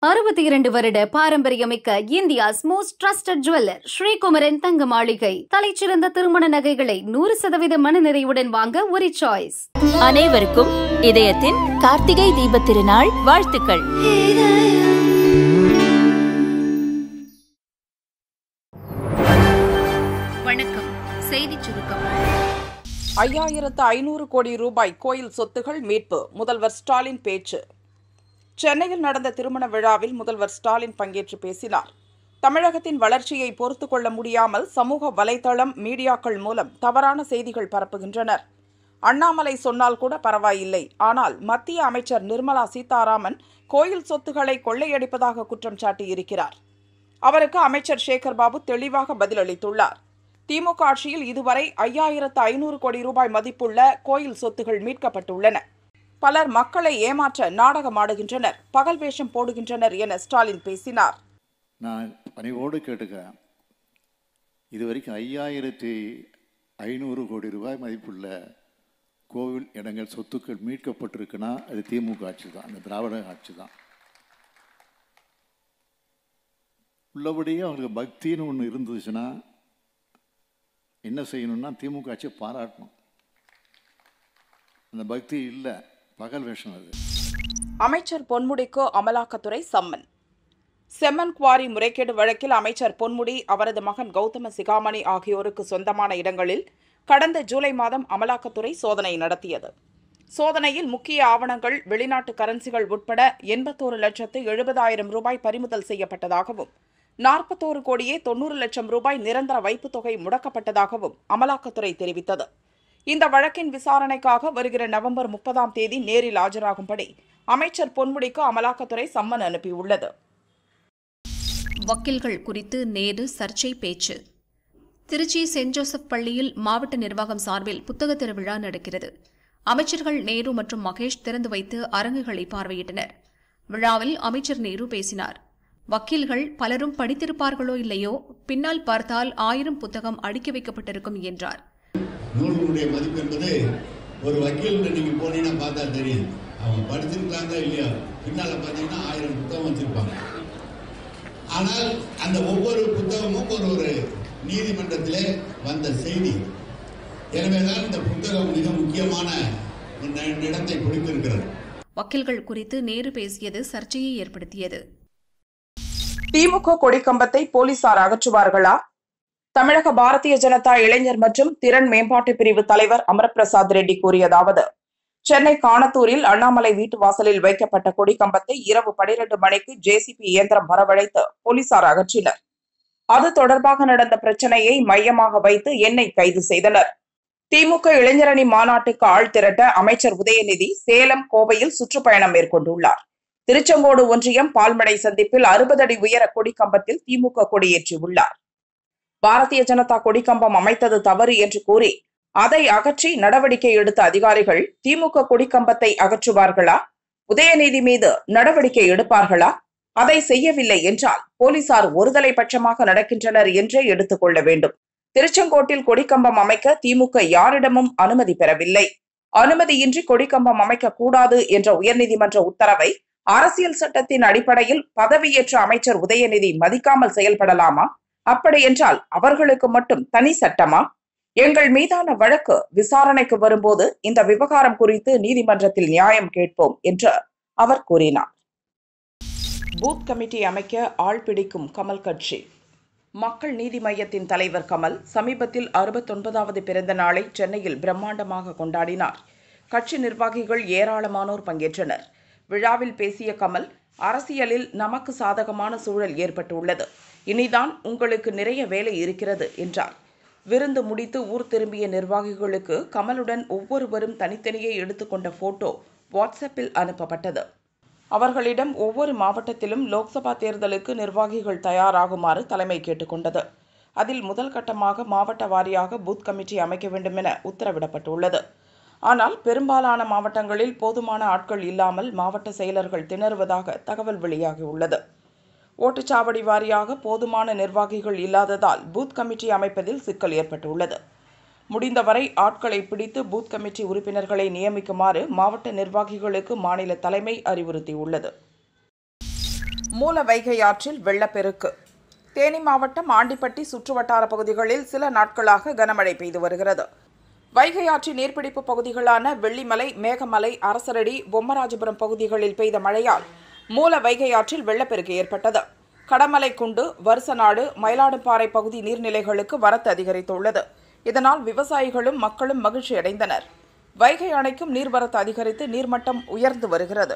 அறுபத்தி இரண்டு வருட பாரம்பரியமிக்க India's most trusted jeweller Srikumaran Thanga Maaligai தலைச்சிறந்த திருமண நகைகளை நூறு சதவீத மனநிறைவுடன் வாங்க ஒரு சாய்ஸ் அனைவருக்கும் இதயத்தின் கார்த்திகை தீபத் திருநாள் வாழ்த்துக்கள் வணக்கம் செய்தி சுருக்கம் ஐயாயிரத்து ஐநூறு கோடி ரூபாய் கோயில் சொத்துகள் மீட்பு முதல்வர் ஸ்டாலின் பேச்சு சென்னையில் நடந்த திருமண விழாவில் முதல்வர் ஸ்டாலின் பங்கேற்று பேசினார் தமிழகத்தின் வளர்ச்சியை பொறுத்து கொள்ள முடியாமல் சமூக வலைதளம் மீடியாக்கள் மூலம் தவறான செய்திகள் பரப்புகின்றனர் அண்ணாமலை சொன்னால் கூட பரவாயில்லை ஆனால் மத்திய அமைச்சர் நிர்மலா சீதாராமன் கோயில் சொத்துக்களை கொள்ளையடிப்பதாக குற்றம் சாட்டியிருக்கிறார் அவருக்கு அமைச்சர் சேகர் பாபு தெளிவாக பதிலளித்துள்ளார் திமுக ஆட்சியில் இதுவரை ஐயாயிரத்து ஐநூறு கோடி ரூபாய் மதிப்புள்ள கோயில் சொத்துகள் மீட்கப்பட்டுள்ளன பலர் மக்களை ஏமாற்ற நாடகமாடுகின்றனர் பகல் வேஷம் போடுகின்றனர் என ஸ்டாலின் பேசினார் நான் பணிவோடு கேட்டுக்கிறேன் இது வரைக்கும் ஐயாயிரத்தி ஐநூறு கோடி ரூபாய் மதிப்புள்ள கோவில் இடங்கள் சொத்துக்கள் மீட்கப்பட்டிருக்குன்னா அது திமுக ஆட்சி தான் அந்த திராவிட ஆட்சி தான் உள்ளபடியே அவங்களுக்கு பக்தின்னு ஒன்று இருந்துச்சுன்னா என்ன செய்யணும்னா திமுக ஆட்சியை பாராட்டணும் அந்த பக்தி இல்லை பகல் வேஷம் அது அமைச்சர் பொன்முடிக்கு அமலாக்கத்துறை சம்மன் செம்மன் குவாரி முறைகேடு வழக்கில் அமைச்சர் பொன்முடி அவரது மகன் கௌதம சிகாமணி ஆகியோருக்கு சொந்தமான இடங்களில் கடந்த ஜூலை மாதம் அமலாக்கத்துறை சோதனை நடத்தியது சோதனையில் முக்கிய ஆவணங்கள் வெளிநாட்டு கரன்சிகள் உட்பட எண்பத்தோரு லட்சத்து எழுபதாயிரம் ரூபாய் பறிமுதல் செய்யப்பட்டதாகவும் நாற்பத்தோரு கோடியே தொண்ணூறு லட்சம் ரூபாய் நிரந்தர வைப்புத் தொகை முடக்கப்பட்டதாகவும் அமலாக்கத்துறை தெரிவித்தது இந்த வழக்கின் விசாரணைக்காக வருகிற நவம்பர் முப்பதாம் தேதி நேரில் ஆஜராகும்படி அமைச்சர் பொன்முடிக்கு அமலாக்கத்துறை சம்மன் அனுப்பியுள்ளது வக்கீல்கள் குறித்து நேரு சர்ச்சை பேச்சு திருச்சி சென்ட் ஜோசப் பள்ளியில் மாவட்ட நிர்வாகம் சார்பில் புத்தக திருவிழா நடக்கிறது அமைச்சர்கள் நேரு மற்றும் மகேஷ் திறந்து வைத்து அரங்குகளை பார்வையிட்டனர் விழாவில் அமைச்சர் நேரு பேசினார் வக்கீல்கள் பலரும் படித்திருப்பார்களோ இல்லையோ பின்னால் பார்த்தால் ஆயிரம் புத்தகம் அடுக்கி வைக்கப்பட்டிருக்கும் என்றார் நூல்களுடைய மதிப்பு என்பது ஒரு வக்கீல் நீங்க போனீங்கன்னா பார்த்தா தெரியும் அவங்க படிச்சிருக்காங்க இல்லையா பின்னால பார்த்தீங்கன்னா ஆயிரம் புத்தகம் வச்சிருப்பாங்க ஆனால் அந்த ஒவ்வொரு புத்தகமும் ஒரு ஒரு நீதிமன்றத்திலே வந்த செய்தி எனவேதான் இந்த புத்தகம் மிக முக்கியமான ந- இடத்தை பிடித்திருக்கிறது வக்கீல்கள் குறித்து நேரு பேசியது சர்ச்சையை ஏற்படுத்தியது திமுக கொடிக்கம்பத்தை போலீசார் அகற்றுவார்களா தமிழக பாரதிய ஜனதா இளைஞர் மற்றும் திறன் மேம்பாட்டு பிரிவு தலைவர் அமரபிரசாத் ரெட்டி கூறியதாவது சென்னை காணத்தூரில் அண்ணாமலை வீட்டு வாசலில் வைக்கப்பட்ட கொடிக்கம்பத்தை இரவு பனிரெண்டு மணிக்கு ஜேசிபி இயந்திரம் வரவழைத்து போலீசார் அகற்றினர் அது தொடர்பாக நடந்த பிரச்சனையை மையமாக வைத்து என்னை கைது செய்தனர் திமுக இளைஞரணி மாநாட்டுக்கு ஆள் திரட்ட அமைச்சர் உதயநிதி சேலம் கோவையில் சுற்றுப்பயணம் மேற்கொண்டுள்ளார் திருச்செங்கோடு ஒன்றியம் பால்மடை சந்திப்பில் அறுபது அடி உயர கொடிக்கம்பத்தில் திமுக கொடியேற்றியுள்ளார் பாரதிய ஜனதா கொடிக்கம்பம் அமைத்தது தவறு என்று கூறி அதை அகற்றி நடவடிக்கை எடுத்த அதிகாரிகள் திமுக கொடிக்கம்பத்தை அகற்றுவார்களா உதயநிதி மீது நடவடிக்கை எடுப்பார்களா அதை செய்யவில்லை என்றால் போலீசார் ஒருதலை பட்சமாக நடக்கின்றனர் என்றே எடுத்துக் கொள்ள வேண்டும் திருச்செங்கோட்டில் கொடிக்கம்பம் அமைக்க திமுக யாரிடமும் அனுமதி பெறவில்லை அனுமதியின்றி கொடிக்கம்பம் அமைக்க கூடாது என்ற உயர்நீதிமன்ற உத்தரவை அரசியல் சட்டத்தின் அடிப்படையில் பதவியேற்ற அமைச்சர் உதயநிதி மதிக்காமல் செயல்படலாமா அப்படியென்றால் அவர்களுக்கு மட்டும் தனி சட்டமா எங்கள் மீதான வழக்கு விசாரணைக்கு வரும்போது இந்த விவகாரம் குறித்து நீதிமன்றத்தில் நியாயம் கேட்போம் என்று அவர் கூறினார் பூத் கமிட்டி அமைக்க ஆள் பிடிக்கும் கமல் கட்சி மக்கள் நீதி மய்யத்தின் தலைவர் கமல் சமீபத்தில் அறுபத்தொன்பதாவது பிறந்த நாளை சென்னையில் பிரம்மாண்டமாக கொண்டாடினார் கட்சி நிர்வாகிகள் ஏராளமானோர் பங்கேற்றனர் விழாவில் பேசிய கமல் அரசியலில் நமக்கு சாதகமான சூழல் ஏற்பட்டுள்ளது இனிதான் உங்களுக்கு நிறைய வேலை இருக்கிறது என்றார் விருந்து முடித்து ஊர் திரும்பிய நிர்வாகிகளுக்கு கமலுடன் ஒவ்வொருவரும் தனித்தனியே எடுத்துக்கொண்ட போட்டோ வாட்ஸ்அப்பில் அனுப்பப்பட்டது அவர்களிடம் ஒவ்வொரு மாவட்டத்திலும் லோக்சபா தேர்தலுக்கு நிர்வாகிகள் தயாராகுமாறு தலைமை கேட்டுக்கொண்டது அதில் முதல் கட்டமாக மாவட்ட வாரியாக பூத் கமிட்டி அமைக்க வேண்டும் என உத்தரவிடப்பட்டுள்ளது ஆனால் பெரும்பாலான மாவட்டங்களில் போதுமான ஆட்கள் இல்லாமல் மாவட்ட செயலர்கள் திணறுவதாக தகவல் வெளியாகியுள்ளது ஓட்டுச்சாவடி வாரியாக போதுமான நிர்வாகிகள் இல்லாததால் பூத் கமிட்டி அமைப்பதில் சிக்கல் ஏற்பட்டுள்ளது முடிந்தவரை ஆட்களை பிடித்து பூத் கமிட்டி உறுப்பினர்களை நியமிக்குமாறு மாவட்ட நிர்வாகிகளுக்கு மாநில தலைமை அறிவுறுத்தியுள்ளது மூல வைகை ஆற்றில் வெள்ளப்பெருக்கு தேனி மாவட்டம் ஆண்டிப்பட்டி சுற்றுவட்டார பகுதிகளில் சில நாட்களாக கனமழை பெய்து வருகிறது வைகை ஆற்றின் நீர்பிடிப்பு பகுதிகளான வெள்ளிமலை மேகமலை அரசரடி பொம்மராஜபுரம் பகுதிகளில் பெய்த மழையால் மூல வைகை ஆற்றில் வெள்ளப்பெருக்கு ஏற்பட்டது கடமலை குண்டு வருசநாடு மயிலாடும்பாறை பகுதி நீர்நிலைகளுக்கு வரத்து அதிகரித்துள்ளது இதனால் விவசாயிகளும் மக்களும் மகிழ்ச்சி அடைந்தனர் வைகை அணைக்கும் நீர்வரத்து அதிகரித்து நீர்மட்டம் உயர்ந்து வருகிறது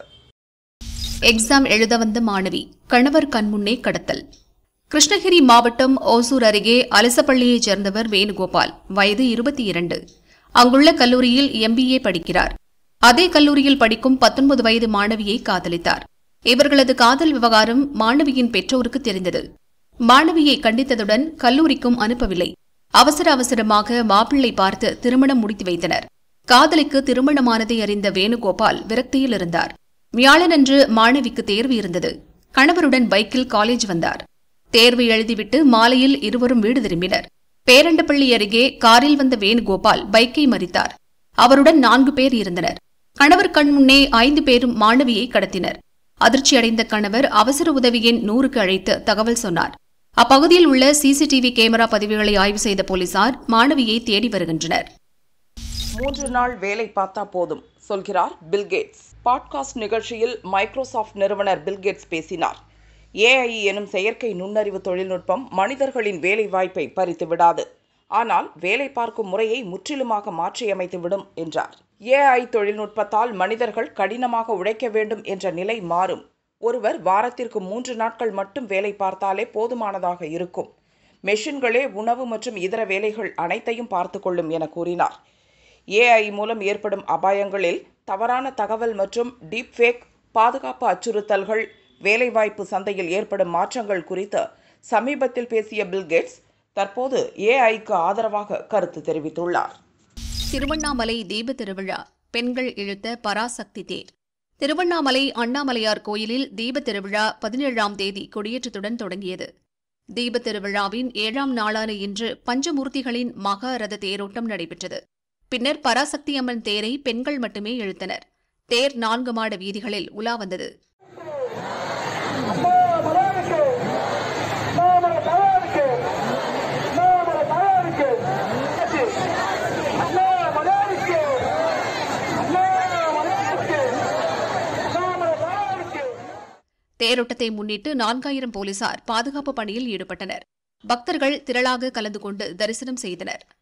எக்ஸாம் எழுத வந்த மாணவி கணவர் கண்முன்னே கடத்தல் கிருஷ்ணகிரி மாவட்டம் ஓசூர் அருகே அலசப்பள்ளியைச் சேர்ந்தவர் வேணுகோபால் வயது இருபத்தி இரண்டு அங்குள்ள கல்லூரியில் எம்பிஏ படிக்கிறார் அதே கல்லூரியில் படிக்கும் பத்தொன்பது வயது மாணவியை காதலித்தார் இவர்களது காதல் விவகாரம் மாணவியின் பெற்றோருக்கு தெரிந்தது மாணவியை கண்டித்ததுடன் கல்லூரிக்கும் அனுப்பவில்லை அவசர அவசரமாக மாப்பிள்ளை பார்த்து திருமணம் முடித்து வைத்தனர் காதலிக்கு திருமணமானதை அறிந்த வேணுகோபால் விரக்தியில் இருந்தார் வியாழனன்று மாணவிக்கு தேர்வு இருந்தது கணவருடன் பைக்கில் காலேஜ் வந்தார் தேர்வு எழுதிவிட்டு மாலையில் இருவரும் வீடு திரும்பினர் பேரண்டப்பள்ளி அருகே காரில் வந்த வேணுகோபால் பைக்கை மறித்தார் அவருடன் நான்கு பேர் இருந்தனர் கணவர் கண்முன்னே ஐந்து பேரும் மாணவியை கடத்தினர் அதிர்ச்சியடைந்த கணவர் அவசர உதவி எண் நூறுக்கு அழைத்து தகவல் சொன்னார் அப்பகுதியில் உள்ள சிசிடிவி கேமரா பதிவுகளை ஆய்வு செய்த போலீசார் மாணவியை தேடி வருகின்றனர் மூன்று நாள் வேலை பார்த்தா போதும் சொல்கிறார் பில்கேட்ஸ் பாட்காஸ்ட் நிகழ்ச்சியில் மைக்ரோசாஃப்ட் நிறுவனர் பில்கேட்ஸ் பேசினார் ஏஐ எனும் செயற்கை நுண்ணறிவு தொழில்நுட்பம் மனிதர்களின் வேலை வாய்ப்பை பறித்து விடாது ஆனால் வேலை பார்க்கும் முறையை முற்றிலுமாக மாற்றியமைத்துவிடும் என்றார் ஏஐ தொழில்நுட்பத்தால் மனிதர்கள் கடினமாக உழைக்க வேண்டும் என்ற நிலை மாறும் ஒருவர் வாரத்திற்கு மூன்று நாட்கள் மட்டும் வேலை பார்த்தாலே போதுமானதாக இருக்கும் மெஷின்களே உணவு மற்றும் இதர வேலைகள் அனைத்தையும் பார்த்து கொள்ளும் என கூறினார் ஏஐ மூலம் ஏற்படும் அபாயங்களில் தவறான தகவல் மற்றும் டீப்ஃபேக் பாதுகாப்பு அச்சுறுத்தல்கள் வேலைவாய்ப்பு சந்தையில் ஏற்படும் மாற்றங்கள் குறித்து சமீபத்தில் பேசிய பில்கேட்ஸ் தற்போது ஏஐக்கு ஆதரவாக கருத்து தெரிவித்துள்ளார் திருவண்ணாமலை தீப திருவிழா பெண்கள் இழுத்த பராசக்தி தேர் திருவண்ணாமலை அண்ணாமலையார் கோயிலில் தீப திருவிழா பதினேழாம் தேதி கொடியேற்றத்துடன் தொடங்கியது தீப திருவிழாவின் ஏழாம் நாளான இன்று பஞ்சமூர்த்திகளின் மகா ரத தேரோட்டம் நடைபெற்றது பின்னர் பராசக்தி அம்மன் தேரை பெண்கள் மட்டுமே இழுத்தனர் தேர் நான்கு மாட வீதிகளில் உலா வந்தது தேரோட்டத்தை முன்னிட்டு நான்காயிரம் போலீசார் பாதுகாப்பு பணியில் ஈடுபட்டனர் பக்தர்கள் திரளாக கலந்து கொண்டு தரிசனம் செய்தனர்